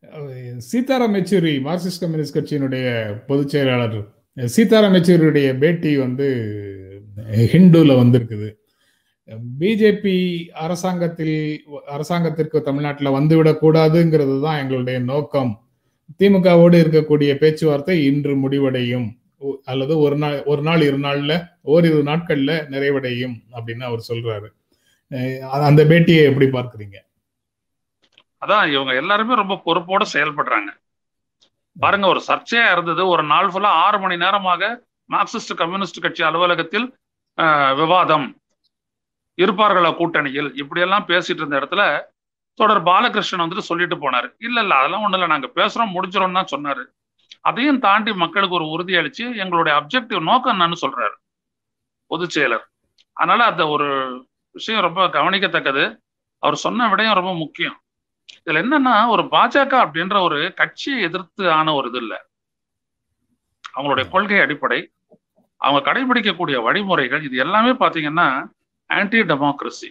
Sitaram Yechury Marxist communist கட்சியினுடைய பொதுச் செயலாளர் சீதாராம் யெச்சூரியுடைய பேட்டி வந்து ஹிந்துல வந்திருக்குது பிஜேபி அரசாங்கத்தில் அரசாங்கத்திற்கு தமிழ்நாட்டில் வந்துவிடக் கூடாதுங்கிறது தான் எங்களுடைய நோக்கம் திமுகவோடு இருக்கக்கூடிய பேச்சுவார்த்தை இன்று முடிவடையும் அல்லது ஒரு நாள் ஒரு நாள் இரு நாள்ல ஓரிரு நாட்கள்ல நிறைவடையும் அப்படின்னு அவர் சொல்றாரு அந்த பேட்டியை எப்படி பார்க்குறீங்க அதான் இவங்க எல்லாருமே ரொம்ப பொறுப்போட செயல்படுறாங்க பாருங்க ஒரு சர்ச்சையா இருந்தது ஒரு நாள் ஃபுல்லா ஆறு மணி நேரமாக மார்க்சிஸ்ட் கம்யூனிஸ்ட் கட்சி அலுவலகத்தில் விவாதம் இருப்பார்களா கூட்டணியில் இப்படியெல்லாம் பேசிட்டு இருந்த இடத்துல தொடர் பாலகிருஷ்ணன் வந்துட்டு சொல்லிட்டு போனாரு இல்ல இல்ல அதெல்லாம் ஒண்ணு இல்லை நாங்க பேசுறோம் முடிச்சிரோம் தான் சொன்னாரு அதையும் தாண்டி மக்களுக்கு ஒரு உறுதி அளிச்சு எங்களுடைய அப்ஜெக்டிவ் நோக்கம் என்னன்னு சொல்றாரு பொதுச் செயலர் அதனால அந்த ஒரு விஷயம் ரொம்ப கவனிக்கத்தக்கது அவர் சொன்ன விடயம் ரொம்ப முக்கியம் இதுல என்னன்னா ஒரு பாஜக அப்படின்ற ஒரு கட்சியை எதிர்த்து ஆன ஒரு இது இல்லை அவங்களுடைய கொள்கை அடிப்படை அவங்க கடைபிடிக்கக்கூடிய வழிமுறைகள் இது எல்லாமே பாத்தீங்கன்னா anti democracy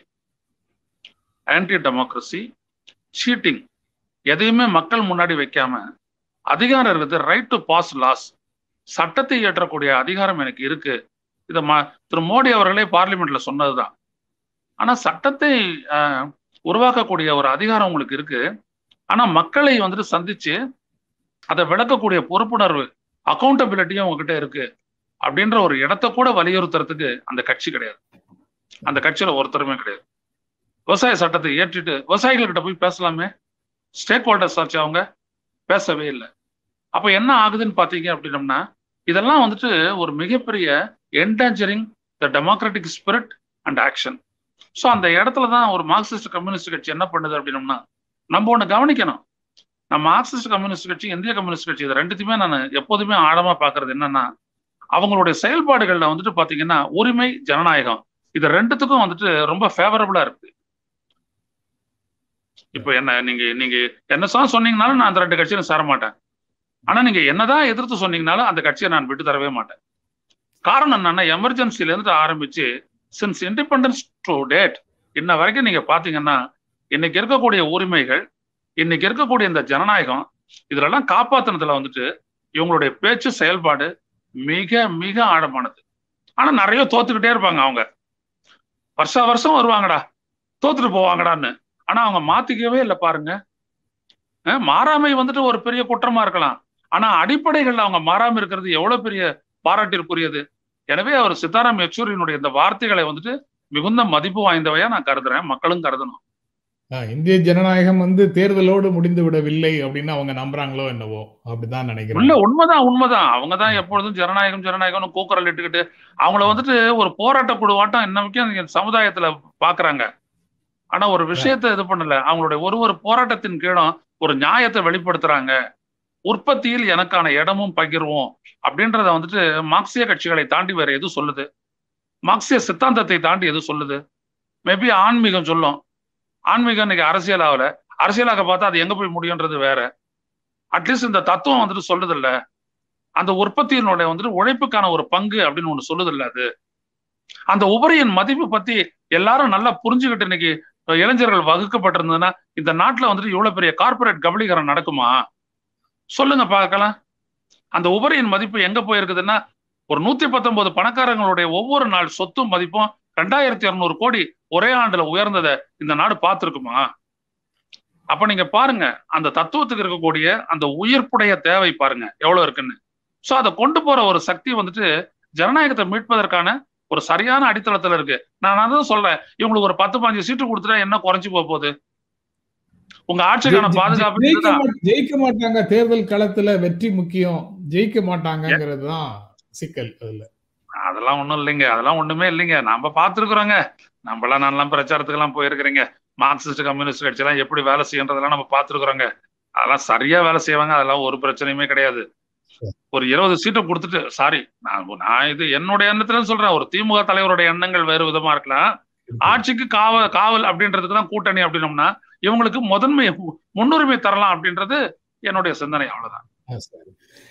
anti democracy cheating எதையுமே மக்கள் முன்னாடி வைக்காம அதிகாரம் இருக்குது ரைட் டு பாஸ் லாஸ் சட்டத்தை இயற்றக்கூடிய அதிகாரம் எனக்கு இருக்கு இதை மா திரு மோடி அவர்களே பார்லிமெண்ட்ல சொன்னதுதான் ஆனா சட்டத்தை உருவாக்கக்கூடிய ஒரு அதிகாரம் உங்களுக்கு இருக்கு ஆனா மக்களை வந்துட்டு சந்திச்சு அதை விளக்கக்கூடிய பொறுப்புணர்வு அக்கௌண்டபிலிட்டியும் உங்ககிட்ட இருக்கு அப்படின்ற ஒரு இடத்த கூட வலியுறுத்துறதுக்கு அந்த கட்சி கிடையாது அந்த கட்சியில ஒருத்தருமே கிடையாது விவசாய சட்டத்தை ஏற்றிட்டு விவசாயிகள்கிட்ட போய் பேசலாமே ஸ்டேக் ஹோல்டர்ஸ் ஆச்சு அவங்க பேசவே இல்லை அப்ப என்ன ஆகுதுன்னு பாத்தீங்க அப்படின்னம்னா இதெல்லாம் வந்துட்டு ஒரு மிகப்பெரிய endangering the democratic spirit and action so அந்த இடத்துல தான் ஒரு மார்க்சிஸ்ட் கம்யூனிஸ்ட் கட்சி என்ன பண்ணுது அப்படின்னம்னா நம்ம ஒன்று கவனிக்கணும் நம்ம மார்க்சிஸ்ட் கம்யூனிஸ்ட் கட்சி இந்திய கம்யூனிஸ்ட் கட்சி இது ரெண்டுத்தையுமே நான் எப்போதுமே ஆழமா பாக்குறது என்னன்னா அவங்களுடைய செயல்பாடுகள்ல வந்துட்டு பாத்தீங்கன்னா உரிமை ஜனநாயகம் இது ரெண்டுத்துக்கும் வந்துட்டு ரொம்ப ஃபேவரபிளா இருக்கு இப்ப என்ன நீங்க நீங்க என்னதான் சொன்னீங்கனாலும் நான் அந்த ரெண்டு கட்சியிலும் சேர மாட்டேன் ஆனா நீங்க என்னதான் எதிர்த்து சொன்னீங்கனாலும் அந்த கட்சியை நான் விட்டு தரவே மாட்டேன் காரணம் என்னன்னா எமர்ஜென்சில இருந்து ஆரம்பிச்சு சின்ஸ் இண்டிபெண்டன்ஸ் டு டேட் இன்ன வரைக்கும் நீங்க பாத்தீங்கன்னா இன்னைக்கு இருக்கக்கூடிய உரிமைகள் இன்னைக்கு இருக்கக்கூடிய இந்த ஜனநாயகம் இதுலெல்லாம் காப்பாத்தினதுல வந்துட்டு இவங்களுடைய பேச்சு செயல்பாடு மிக மிக ஆழமானது ஆனா நிறைய தோத்துக்கிட்டே இருப்பாங்க அவங்க வருஷா வருஷம் வருவாங்கடா தோத்துட்டு போவாங்கடான்னு ஆனா அவங்க மாத்திக்கவே இல்லை பாருங்க மாறாமை வந்துட்டு ஒரு பெரிய குற்றமா இருக்கலாம் ஆனா அடிப்படைகள்ல அவங்க மாறாம இருக்கிறது எவ்வளவு பெரிய பாராட்டிற்குரியது எனவே அவர் சித்தாராம் யெச்சூரியினுடைய இந்த வார்த்தைகளை வந்துட்டு மிகுந்த மதிப்பு வாய்ந்தவையா நான் கருதுறேன் மக்களும் கருதணும் இந்திய ஜனநாயகம் வந்து தேர்தலோடு முடிந்து விடவில்லை அப்படின்னு அவங்க நம்புறாங்களோ என்னவோ அப்படிதான் நினைக்கிறேன் இல்ல உண்மைதான் உண்மைதான் அவங்க தான் எப்பொழுதும் ஜனநாயகம் ஜனநாயகம்னு கூக்குரல் இட்டுக்கிட்டு அவங்கள வந்துட்டு ஒரு போராட்ட குழுவாட்டம் இன்னமுக்கும் சமுதாயத்துல பாக்குறாங்க ஆனா ஒரு விஷயத்த இது பண்ணல அவங்களுடைய ஒரு ஒரு போராட்டத்தின் கீழும் ஒரு நியாயத்தை வெளிப்படுத்துறாங்க உற்பத்தியில் எனக்கான இடமும் பகிர்வோம் அப்படின்றத வந்துட்டு மார்க்சிய கட்சிகளை தாண்டி வேற எது சொல்லுது மார்க்சிய சித்தாந்தத்தை தாண்டி எது சொல்லுது மேபி ஆன்மீகம் சொல்லும் ஆன்மீகம் இன்னைக்கு அரசியல் ஆகல அரசியலாக பார்த்தா அது எங்க போய் முடியுன்றது வேற அட்லீஸ்ட் இந்த தத்துவம் வந்துட்டு சொல்லுது இல்ல அந்த உற்பத்தியினுடைய வந்துட்டு உழைப்புக்கான ஒரு பங்கு அப்படின்னு ஒண்ணு சொல்லுது இல்ல அது அந்த உபரியின் மதிப்பு பத்தி எல்லாரும் நல்லா புரிஞ்சுக்கிட்டு இன்னைக்கு இளைஞர்கள் வகுக்கப்பட்டிருந்ததுன்னா இந்த நாட்டுல வந்துட்டு இவ்வளவு பெரிய கார்பரேட் கபலீகரம் நடக்குமா சொல்லுங்க பார்க்கலாம் அந்த உபரியின் மதிப்பு எங்க போயிருக்குதுன்னா ஒரு நூத்தி பத்தொன்பது பணக்காரங்களுடைய ஒவ்வொரு நாள் சொத்தும் மதிப்பும் ரெண்டாயிரத்தி இருநூறு கோடி ஒரே ஆண்டுல உயர்ந்ததை இந்த நாடு பார்த்துருக்குமா அப்ப நீங்க பாருங்க அந்த தத்துவத்துக்கு இருக்கக்கூடிய அந்த உயிர்ப்புடைய தேவை பாருங்க எவ்வளவு இருக்குன்னு சோ அதை கொண்டு போற ஒரு சக்தி வந்துட்டு ஜனநாயகத்தை மீட்பதற்கான ஒரு சரியான அடித்தளத்துல இருக்கு நான் அதான் சொல்றேன் இவங்களுக்கு ஒரு பத்து பாஞ்சு சீட்டு கொடுத்துட்டா என்ன குறைஞ்சு போக போகுது உங்க ஆட்சிக்கான பாதுகாப்பு ஜெயிக்க மாட்டாங்க தேர்தல் களத்துல வெற்றி முக்கியம் ஜெயிக்க மாட்டாங்கிறது தான் சிக்கல் அதுல அதெல்லாம் ஒண்ணும் இல்லைங்க அதெல்லாம் ஒண்ணுமே இல்லைங்க நம்ம பார்த்துருக்குறோங்க நம்மளாம் நல்லா பிரச்சாரத்துக்கு எல்லாம் போயிருக்கிறீங்க மார்க்சிஸ்ட் கம்யூனிஸ்ட் கட்சி எல்லாம் எப்படி வேலை செய்யறதெல்லாம் நம்ம பார்த்துருக்குறோங்க அதெல்லாம் சரியா வேலை செய்வாங்க அதெல்லாம் ஒரு பிரச்சனையுமே கிடையாது ஒரு இருபது சீட்டை கொடுத்துட்டு சாரி நான் நான் இது என்னுடைய எண்ணத்துல சொல்றேன் ஒரு திமுக தலைவருடைய எண்ணங்கள் வேறு விதமா இருக்கலாம் ஆட்சிக்கு காவல் காவல் அப்படின்றதுக்கு தான் கூட்டணி அப்படின்னோம்னா இவங்களுக்கு முதன்மை முன்னுரிமை தரலாம் அப்படின்றது என்னுடைய சிந்தனை அவ்வளவுதான்